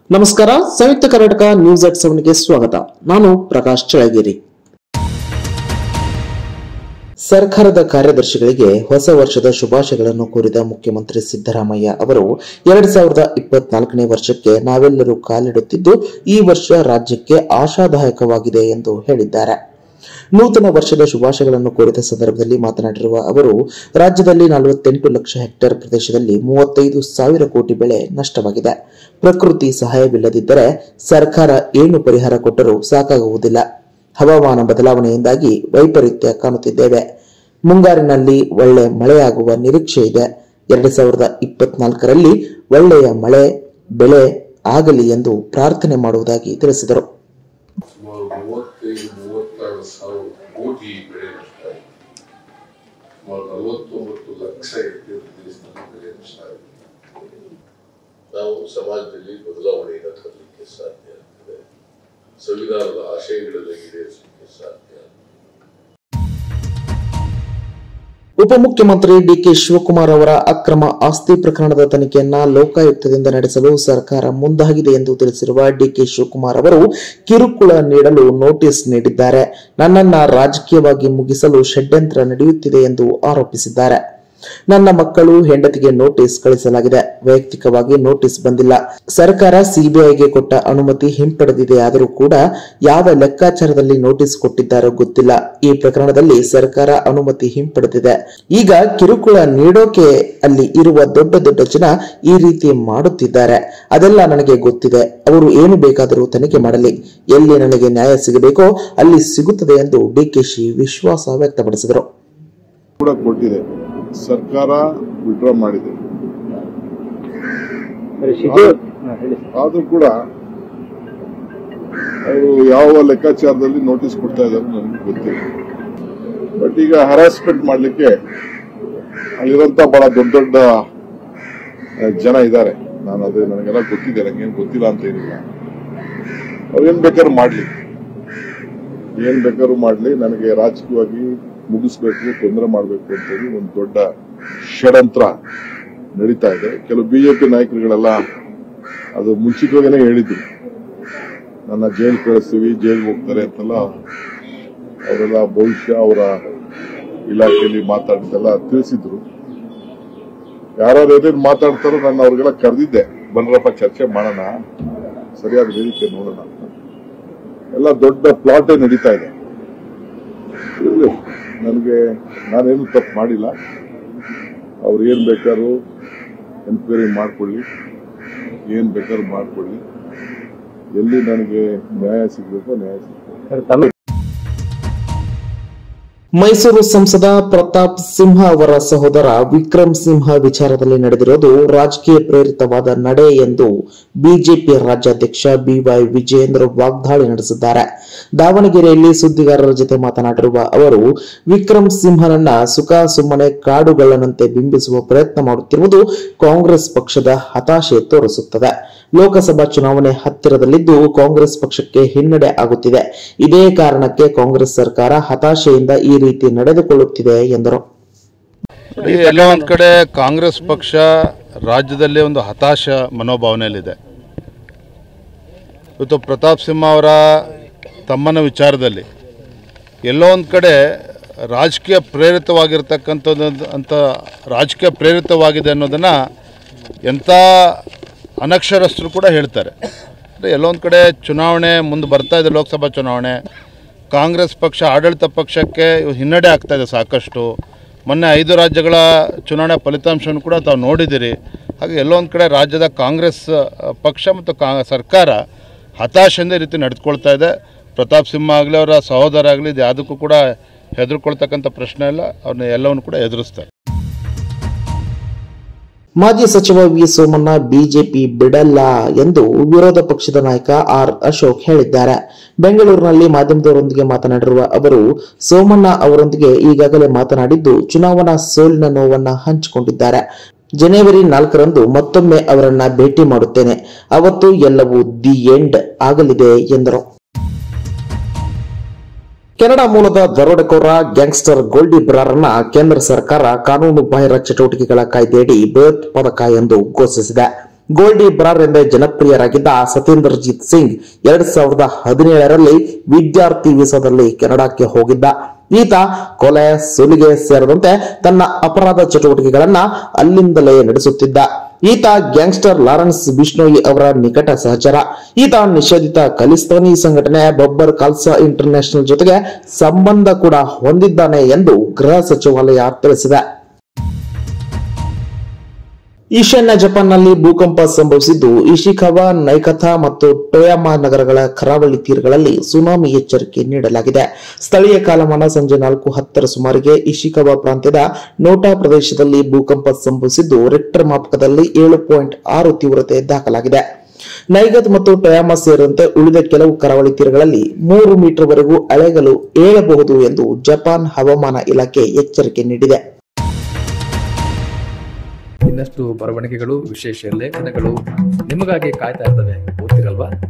ನಮಸ್ಕಾರ Samyukta Karnataka news at ಸೆವೆನ್ಗೆ ಸ್ವಾಗತ ನಾನು ಪ್ರಕಾಶ್ ಚಳಗೇರಿ ಸರ್ಕಾರದ ಕಾರ್ಯದರ್ಶಿಗಳಿಗೆ ಹೊಸ ವರ್ಷದ ಶುಭಾಶಯಗಳನ್ನು ಕೋರಿದ ಮುಖ್ಯಮಂತ್ರಿ ಸಿದ್ದರಾಮಯ್ಯ ಅವರು ಎರಡ್ ಸಾವಿರದ ಇಪ್ಪತ್ನಾಲ್ಕನೇ ವರ್ಷಕ್ಕೆ ನಾವೆಲ್ಲರೂ ಕಾಲಿಡುತ್ತಿದ್ದು ಈ ವರ್ಷ ರಾಜ್ಯಕ್ಕೆ ಆಶಾದಾಯಕವಾಗಿದೆ ಎಂದು ಹೇಳಿದ್ದಾರೆ ನೂತನ ವರ್ಷದ ಶುಭಾಶಯಗಳನ್ನು ಕೋರಿದ ಸಂದರ್ಭದಲ್ಲಿ ಮಾತನಾಡಿರುವ ಅವರು ರಾಜ್ಯದಲ್ಲಿ ನಲವತ್ತೆಂಟು ಲಕ್ಷ ಹೆಕ್ಟೇರ್ ಪ್ರದೇಶದಲ್ಲಿ ಮೂವತ್ತೈದು ಸಾವಿರ ಕೋಟಿ ಬೆಳೆ ನಷ್ಟವಾಗಿದೆ ಪ್ರಕೃತಿ ಸಹಾಯವಿಲ್ಲದಿದ್ದರೆ ಸರ್ಕಾರ ಏನು ಪರಿಹಾರ ಕೊಟ್ಟರೂ ಸಾಕಾಗುವುದಿಲ್ಲ ಹವಾಮಾನ ಬದಲಾವಣೆಯಿಂದಾಗಿ ವೈಪರೀತ್ಯ ಕಾಣುತ್ತಿದ್ದೇವೆ ಮುಂಗಾರಿನಲ್ಲಿ ಒಳ್ಳೆ ಮಳೆಯಾಗುವ ನಿರೀಕ್ಷೆ ಇದೆ ಎರಡ್ ಸಾವಿರದ ಇಪ್ಪತ್ನಾಲ್ಕರಲ್ಲಿ ಒಳ್ಳೆಯ ಮಳೆ ಬೆಳೆ ಆಗಲಿ ಎಂದು ಪ್ರಾರ್ಥನೆ ಮಾಡುವುದಾಗಿ ತಿಳಿಸಿದರು ಸುಮಾರು ಮೂವತ್ತೈದು ಮೂವತ್ತಾರು ಸಾವಿರ ಕೋಟಿ ಬೆಳೆ ನಷ್ಟ ಆಗಿದೆ ಸುಮಾರು ನಲವತ್ತೊಂಬತ್ತು ಲಕ್ಷ ಹೆಕ್ಟೇರ್ ಪ್ರದೇಶದಲ್ಲಿ ಬೆಳೆ ನಷ್ಟ ಆಗಿದೆ ನಾವು ಸಮಾಜದಲ್ಲಿ ಬದಲಾವಣೆಯನ್ನು ತರಲಿಕ್ಕೆ ಸಾಧ್ಯ ಆಗ್ತದೆ ಸಂವಿಧಾನದ ಆಶಯಗಳನ್ನು ಈಡೇರಿಸಲಿಕ್ಕೆ ಸಾಧ್ಯ ಉಪಮುಖ್ಯಮಂತ್ರಿ ಡಿಕೆ ಶಿವಕುಮಾರ್ ಅವರ ಅಕ್ರಮ ಆಸ್ತಿ ಪ್ರಕರಣದ ತನಿಖೆಯನ್ನ ಲೋಕಾಯುಕ್ತದಿಂದ ನಡೆಸಲು ಸರ್ಕಾರ ಮುಂದಾಗಿದೆ ಎಂದು ತಿಳಿಸಿರುವ ಡಿಕೆ ಶಿವಕುಮಾರ್ ಅವರು ಕಿರುಕುಳ ನೀಡಲು ನೋಟಿಸ್ ನೀಡಿದ್ದಾರೆ ನನ್ನನ್ನ ರಾಜಕೀಯವಾಗಿ ಮುಗಿಸಲು ಷಡ್ಯಂತ್ರ ನಡೆಯುತ್ತಿದೆ ಎಂದು ಆರೋಪಿಸಿದ್ದಾರೆ ನನ್ನ ಮಕ್ಕಳು ಹೆಂಡತಿಗೆ ನೋಟಿಸ್ ಕಳಿಸಲಾಗಿದೆ ವೈಯಕ್ತಿಕವಾಗಿ ನೋಟಿಸ್ ಬಂದಿಲ್ಲ ಸರ್ಕಾರ ಸಿಬಿಐಗೆ ಕೊಟ್ಟ ಅನುಮತಿ ಹಿಂಪಡೆದಿದೆ ಆದರೂ ಕೂಡ ಯಾವ ಲೆಕ್ಕಾಚಾರದಲ್ಲಿ ನೋಟಿಸ್ ಕೊಟ್ಟಿದ್ದಾರೋ ಗೊತ್ತಿಲ್ಲ ಈ ಪ್ರಕರಣದಲ್ಲಿ ಸರ್ಕಾರ ಅನುಮತಿ ಹಿಂಪಡೆದಿದೆ ಈಗ ಕಿರುಕುಳ ನೀಡೋಕೆ ಅಲ್ಲಿ ಇರುವ ದೊಡ್ಡ ದೊಡ್ಡ ಜನ ಈ ರೀತಿ ಮಾಡುತ್ತಿದ್ದಾರೆ ಅದೆಲ್ಲ ನನಗೆ ಗೊತ್ತಿದೆ ಅವರು ಏನು ಬೇಕಾದರೂ ತನಿಖೆ ಮಾಡಲಿ ಎಲ್ಲಿ ನನಗೆ ನ್ಯಾಯ ಸಿಗಬೇಕೋ ಅಲ್ಲಿ ಸಿಗುತ್ತದೆ ಎಂದು ಡಿಕೆಶಿ ವಿಶ್ವಾಸ ವ್ಯಕ್ತಪಡಿಸಿದರು ಕೂಡ ಕೊಟ್ಟಿದೆ ಸರ್ಕಾರ ವಿಡ್ರಾ ಮಾಡಿದೆ ಆದ್ರೂ ಕೂಡ ಅವರು ಯಾವ ಲೆಕ್ಕಾಚಾರದಲ್ಲಿ ನೋಟಿಸ್ ಕೊಡ್ತಾ ಇದ್ದಾರೆ ನನಗೆ ಗೊತ್ತಿಲ್ಲ ಬಟ್ ಈಗ ಹರಾಸ್ಮೆಂಟ್ ಮಾಡಲಿಕ್ಕೆ ಅಲ್ಲಿರುವಂತ ಬಹಳ ದೊಡ್ಡ ದೊಡ್ಡ ಆ, ಜನ ಇದ್ದಾರೆ ನಾನು ಅದೇ ನನಗೆಲ್ಲ ಗೊತ್ತಿದೆ ನನಗೇನು ಗೊತ್ತಿಲ್ಲ ಅಂತ ಏನಿಲ್ಲ ಅವ್ರೇನ್ ಬೇಕಾದ್ರೂ ಮಾಡ್ಲಿ ಏನ್ ಬೇಕಾದ್ರೂ ಮಾಡ್ಲಿ ನನಗೆ ರಾಜಕೀಯವಾಗಿ ಮುಗಿಸ್ಬೇಕು ತೊಂದರೆ ಮಾಡಬೇಕು ಅಂತೇಳಿ ಒಂದು ದೊಡ್ಡ ಷಡ್ಯಂತ್ರ ನಡೀತಾ ಇದೆ ಕೆಲವು ಬಿಜೆಪಿ ನಾಯಕರುಗಳೆಲ್ಲ ಅದು ಮುಂಚಿತವಾಗೇನೆ ಹೇಳಿದ್ರು ನನ್ನ ಜೈಲ್ ಕಳಿಸ್ತೀವಿ ಜೈಲ್ಗೆ ಹೋಗ್ತಾರೆ ಅಂತೆಲ್ಲ ಅವರೆಲ್ಲ ಭವಿಷ್ಯ ಅವರ ಇಲಾಖೆಯಲ್ಲಿ ಮಾತಾಡಿದ್ದೆಲ್ಲ ತಿಳಿಸಿದ್ರು ಯಾರು ಏನೇನು ಮಾತಾಡ್ತಾರೋ ನಾನು ಅವ್ರಿಗೆಲ್ಲ ಕರೆದಿದ್ದೆ ಬನ್ರಪ್ಪ ಚರ್ಚೆ ಮಾಡೋಣ ಸರಿಯಾದ ವೇದಿಕೆ ನೋಡೋಣ ಅಂತ. ಎಲ್ಲ ದೊಡ್ಡ ಪ್ಲಾಟೇ ನಡೀತಾ ಇದೆ ಇರ್ಲಿ ನನಗೆ ನಾನೇನು ತಪ್ಪು ಮಾಡಿಲ್ಲ ಅವ್ರು ಏನ್ ಬೇಕಾದ್ರೂ ಎನ್ಕ್ವೈರಿ ಮಾಡ್ಕೊಳ್ಳಿ ಏನ್ ಬೇಕಾದ್ರೂ ಮಾಡ್ಕೊಳ್ಳಿ ಎಲ್ಲಿ ನನಗೆ ನ್ಯಾಯ ಸಿಗಬೇಕೋ ನ್ಯಾಯ ಸಿಗಬೇಕು ಮೈಸೂರು ಸಂಸದ ಪ್ರತಾಪ್ ಸಿಂಹ ಅವರ ಸಹೋದರ ವಿಕ್ರಮ್ ಸಿಂಹ ವಿಚಾರದಲ್ಲಿ ನಡೆದಿರೋದು ರಾಜಕೀಯ ಪ್ರೇರಿತವಾದ ನಡೆ ಎಂದು ಬಿಜೆಪಿ ರಾಜ್ಯಾಧ್ಯಕ್ಷ ಬಿವೈ ವಿಜಯೇಂದ್ರ ವಾಗ್ದಾಳಿ ನಡೆಸಿದ್ದಾರೆ ದಾವಣಗೆರೆಯಲ್ಲಿ ಸುದ್ದಿಗಾರರ ಜೊತೆ ಮಾತನಾಡಿರುವ ಅವರು ವಿಕ್ರಮ್ ಸಿಂಹನನ್ನ ಸುಖ ಸುಮ್ಮನೆ ಕಾಡುಗಳ್ಳನಂತೆ ಬಿಂಬಿಸುವ ಪ್ರಯತ್ನ ಮಾಡುತ್ತಿರುವುದು ಕಾಂಗ್ರೆಸ್ ಪಕ್ಷದ ಹತಾಶೆ ತೋರಿಸುತ್ತದೆ ಲೋಕಸಭಾ ಚುನಾವಣೆ ಹತ್ತಿರದಲ್ಲಿದ್ದು ಕಾಂಗ್ರೆಸ್ ಪಕ್ಷಕ್ಕೆ ಹಿನ್ನಡೆ ಆಗುತ್ತಿದೆ ಇದೇ ಕಾರಣಕ್ಕೆ ಕಾಂಗ್ರೆಸ್ ಸರ್ಕಾರ ಹತಾಶೆಯಿಂದ ಈ ರೀತಿ ನಡೆದುಕೊಳ್ಳುತ್ತಿದೆ ಎಂದರು ನೋಡಿ ಎಲ್ಲೋ ಒಂದು ಕಡೆ ಕಾಂಗ್ರೆಸ್ ಪಕ್ಷ ರಾಜ್ಯದಲ್ಲಿ ಒಂದು ಹತಾಶ ಮನೋಭಾವನೆಯಲ್ಲಿದೆ ಇವತ್ತು ಪ್ರತಾಪ್ ಸಿಂಹ ಅವರ ತಮ್ಮನ ವಿಚಾರದಲ್ಲಿ ಎಲ್ಲೋ ಒಂದು ಕಡೆ ರಾಜಕೀಯ ಪ್ರೇರಿತವಾಗಿರ್ತಕ್ಕಂಥದ್ದು ಅಂತ ರಾಜಕೀಯ ಪ್ರೇರಿತವಾಗಿದೆ ಅನ್ನೋದನ್ನು ಎಂಥ ಅನಕ್ಷರಸ್ಥರು ಕೂಡ ಹೇಳ್ತಾರೆ ಅಂದರೆ ಎಲ್ಲೋ ಒಂದು ಕಡೆ ಚುನಾವಣೆ ಮುಂದೆ ಬರ್ತಾ ಇದೆ ಲೋಕಸಭಾ ಚುನಾವಣೆ ಕಾಂಗ್ರೆಸ್ ಪಕ್ಷ ಆಡಳಿತ ಪಕ್ಷಕ್ಕೆ ಹಿನ್ನಡೆ ಆಗ್ತಾ ಇದೆ ಸಾಕಷ್ಟು ಮೊನ್ನೆ ಐದು ರಾಜ್ಯಗಳ ಚುನಾವಣೆ ಫಲಿತಾಂಶವನ್ನು ಕೂಡ ತಾವು ನೋಡಿದ್ದೀರಿ ಹಾಗೆ ಎಲ್ಲೋ ಒಂದು ಕಡೆ ರಾಜ್ಯದ ಕಾಂಗ್ರೆಸ್ ಅ, ಪಕ್ಷ ಮತ್ತು ಕಾ ಸರ್ಕಾರ ಹತಾಶೆಯಿಂದ ಈ ರೀತಿ ನಡೆದುಕೊಳ್ತಾ ಇದೆ ಪ್ರತಾಪ್ ಸಿಂಹ ಆಗಲಿ ಅವರ ಸಹೋದರ ಆಗಲಿ ಇದು ಯಾವುದಕ್ಕೂ ಕೂಡ ಹೆದರ್ಕೊಳ್ತಕ್ಕಂಥ ಪ್ರಶ್ನೆ ಇಲ್ಲ ಅವ್ರನ್ನ ಎಲ್ಲವನ್ನು ಕೂಡ ಎದುರಿಸ್ತಾರೆ ಮಾಜಿ ಸಚಿವ ವಿ ಸೋಮಣ್ಣ ಬಿಜೆಪಿ ಬಿಡಲ್ಲ ಎಂದು ವಿರೋಧ ಪಕ್ಷದ ನಾಯಕ ಆರ್ ಅಶೋಕ್ ಹೇಳಿದ್ದಾರೆ ಬೆಂಗಳೂರಿನಲ್ಲಿ ಮಾಧ್ಯಮದವರೊಂದಿಗೆ ಮಾತನಾಡಿರುವ ಅವರು ಸೋಮಣ್ಣ ಅವರೊಂದಿಗೆ ಈಗಾಗಲೇ ಮಾತನಾಡಿದ್ದು ಚುನಾವಣಾ ಸೋಲಿನ ನೋವನ್ನ ಹಂಚಿಕೊಂಡಿದ್ದಾರೆ ಜನವರಿ ನಾಲ್ಕರಂದು ಮತ್ತೊಮ್ಮೆ ಅವರನ್ನ ಭೇಟಿ ಮಾಡುತ್ತೇನೆ ಅವತ್ತು ಎಲ್ಲವೂ ದಿ ಎಂಡ್ ಆಗಲಿದೆ ಎಂದರು ಕೆನಡಾ ಮೂಲದ ದರೋಡೆಕೋರ ಗ್ಯಾಂಗ್ಸ್ಟರ್ ಗೋಲ್ಡಿ ಬ್ರಾರನ್ನ ಕೇಂದ್ರ ಸರ್ಕಾರ ಕಾನೂನು ಬಾಹಿರ ಚಟುವಟಿಕೆಗಳ ಕಾಯ್ದೆಯಡಿ ಭಯೋತ್ಪಾದಕ ಎಂದು ಘೋಷಿಸಿದೆ ಗೋಲ್ಡಿ ಬ್ರಾರ್ ಎಂದೇ ಜನಪ್ರಿಯರಾಗಿದ್ದ ಸತೇಂದ್ರಜಿತ್ ಸಿಂಗ್ ಎರಡ್ ಸಾವಿರದ ಹದಿನೇಳರಲ್ಲಿ ವಿದ್ಯಾರ್ಥಿ ವೀಸಾದಲ್ಲಿ ಕೆನಡಾಕ್ಕೆ ಹೋಗಿದ್ದ ಈತ ಕೊಲೆ ಸುಲಿಗೆ ಸೇರಿದಂತೆ ತನ್ನ ಅಪರಾಧ ಚಟುವಟಿಕೆಗಳನ್ನ ಅಲ್ಲಿಂದಲೇ ನಡೆಸುತ್ತಿದ್ದ ಈತ ಗ್ಯಾಂಗ್ಸ್ಟರ್ ಲಾರೆನ್ಸ್ ಬಿಷ್ಣೋಯಿ ಅವರ ನಿಕಟ ಸಹಚರ ಈತ ನಿಷೇಧಿತ ಖಲಿಸ್ತಾನಿ ಸಂಘಟನೆ ಬಬ್ಬರ್ ಖಾಲ್ಸಾ ಇಂಟರ್ನ್ಯಾಷನಲ್ ಜೊತೆಗೆ ಸಂಬಂಧ ಕೂಡ ಹೊಂದಿದ್ದಾನೆ ಎಂದು ಗೃಹ ಸಚಿವಾಲಯ ತಿಳಿಸಿದೆ ಈಶಾನ್ಯ ಜಪಾನ್ನಲ್ಲಿ ಭೂಕಂಪ ಸಂಭವಿಸಿದ್ದು ಇಶಿಕವಾ ನೈಕಥಾ ಮತ್ತು ಟೊಯಾಮಾ ನಗರಗಳ ಕರಾವಳಿ ತೀರಗಳಲ್ಲಿ ಸುನಾಮಿ ಎಚ್ಚರಿಕೆ ನೀಡಲಾಗಿದೆ ಸ್ಥಳೀಯ ಕಾಲಮಾನ ಸಂಜೆ ನಾಲ್ಕು ಹತ್ತರ ಸುಮಾರಿಗೆ ಇಶಿಕವಾ ಪ್ರಾಂತ್ಯದ ನೋಟಾ ಪ್ರದೇಶದಲ್ಲಿ ಭೂಕಂಪ ಸಂಭವಿಸಿದ್ದು ರಿಕ್ಟರ್ ಮಾಪಕದಲ್ಲಿ ಏಳು ಪಾಯಿಂಟ್ ಆರು ತೀವ್ರತೆ ದಾಖಲಾಗಿದೆ ನೈಗತ್ ಮತ್ತು ಟೊಯಾಮಾ ಸೇರಿದಂತೆ ಉಳಿದ ಕೆಲವು ಕರಾವಳಿ ತೀರಗಳಲ್ಲಿ ಮೂರು ಮೀಟರ್ ವರೆಗೂ ಅಲೆಗಳು ಏಳಬಹುದು ಎಂದು ಜಪಾನ್ ಹವಾಮಾನ ಇಲಾಖೆ ಎಚ್ಚರಿಕೆ ನೀಡಿದೆ ಇನ್ನಷ್ಟು ಬರವಣಿಗೆಗಳು ವಿಶೇಷ ಲೇಖನಗಳು ನಿಮಗಾಗಿ ಕಾಯ್ತಾ ಇರ್ತವೆ ಓದ್ತಿರಲ್ವಾ